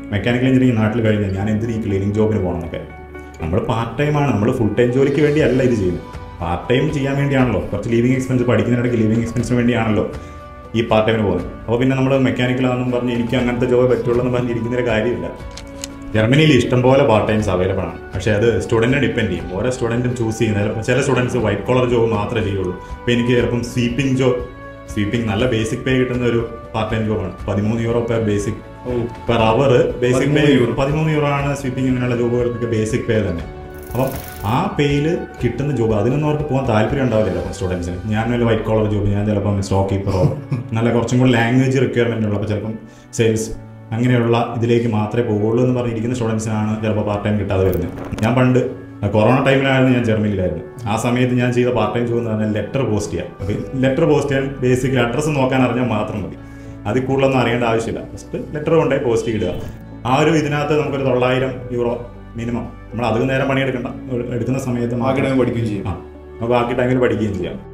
mechanical engineering നാട്ടിൽ കഴിഞ്ഞാൽ ഞാൻ എന്തിന് ഈ ക്ലീനിങ് ജോബിന് പോകണം എന്നൊക്കെ നമ്മൾ പാർട്ട് ടൈം ആണ് നമ്മൾ ഫുൾ ടൈം ജോലിക്ക് വേണ്ടിയല്ല ഇത് ചെയ്യുന്നത് പാർട്ട് ടൈം ചെയ്യാൻ വേണ്ടിയാണല്ലോ കുറച്ച് ലീവിങ് എക്സ്പെൻസ് പഠിക്കുന്നതിനിടയ്ക്ക് ലീവിങ് എക്സ്പെൻസിന് വേണ്ടിയാണല്ലോ ഈ പാർട്ട് ടൈമിന് പോകുന്നത് അപ്പോൾ പിന്നെ നമ്മൾ മെക്കാനിക്കലാണെന്നും പറഞ്ഞ് എനിക്ക് അങ്ങനത്തെ ജോബ് പറ്റുള്ളൂ എന്ന് പറഞ്ഞ് ഇരിക്കുന്നൊരു കാര്യമില്ല ജർമ്മനിയിൽ ഇഷ്ടംപോലെ പാർട്ട് ടൈംസ് അവൈലബിൾ ആണ് പക്ഷേ അത് സ്റ്റുഡൻറ്റിനെ ഡിപ്പെൻഡ് ചെയ്യും ഓരോ സ്റ്റുഡൻറ്റും ചൂസ് ചെയ്യുന്നത് ചിലപ്പോൾ ചില സ്റ്റുഡൻസ് വൈറ്റ് കോളർ ജോബ് മാത്രമേ ചെയ്യുള്ളൂ ഇപ്പോൾ എനിക്ക് ചിലപ്പം സ്വീപ്പിംഗ് ജോബ് സ്വീപ്പിംഗ് നല്ല ബേസിക് പേ കിട്ടുന്ന ഒരു പാർട്ട് ടൈം ജോബാണ് പതിമൂന്ന് euro per basic per hour basic pay പതിമൂന്ന് യൂറോ ആണ് സ്വീപ്പിംഗ് ഇങ്ങനെയുള്ള ജോബുകൾക്കൊക്കെ ബേസിക് പേ തന്നെ അപ്പം ആ പേയിൽ കിട്ടുന്ന ജോബ് അതിനൊന്നും അവർക്ക് പോകാൻ താല്പര്യം ഉണ്ടാവില്ലല്ലോ സ്റ്റുഡൻസിന് ഞാൻ വല്ല വൈറ്റ് കോളർ ജോബ് ഞാൻ ചിലപ്പം സ്റ്റോക്ക് കീപ്പറോ നല്ല കുറച്ചും കൂടി ലാംഗ്വേജ് റിക്വയർമെൻ്റ് ഉള്ളപ്പോൾ ചിലപ്പം സെയിൽസ് അങ്ങനെയുള്ള ഇതിലേക്ക് മാത്രമേ പോകുള്ളൂ എന്ന് പറഞ്ഞിരിക്കുന്ന സ്റ്റുഡൻസിനാണ് ചിലപ്പോൾ പാർട്ട് ടൈം കിട്ടാതെ വരുന്നത് ഞാൻ പണ്ട് കൊറോണ ടൈമിലായിരുന്നു ഞാൻ ജർമ്മനിയിലായിരുന്നു ആ സമയത്ത് ഞാൻ ചെയ്ത പാർട്ട് ടൈം ജോബ് എന്ന് പറഞ്ഞാൽ ലെറ്റർ പോസ്റ്റ് ചെയ്യാം അപ്പോൾ ലെറ്റർ പോസ്റ്റ് ചെയ്യാൻ ബേസിക്കലി അഡ്രസ്സ് നോക്കാൻ അറിഞ്ഞാൽ മാത്രം മതി അതിൽ കൂടുതലൊന്നും അറിയേണ്ട ആവശ്യമില്ല ജസ്റ്റ് ലെറ്റർ കൊണ്ടുപോയി പോസ്റ്റ് ഇടുക ആ ഒരു ഇതിനകത്ത് നമുക്കൊരു തൊള്ളായിരം യൂറോ മിനിമം നമ്മൾ അധികം നേരം പണിയെടുക്കണ്ട എടുക്കുന്ന സമയത്ത് ബാക്കി മാത്രം ടൈം പഠിക്കുകയും ചെയ്യും ആ അപ്പോൾ ബാക്കി ടൈമിൽ പഠിക്കുകയും ചെയ്യാം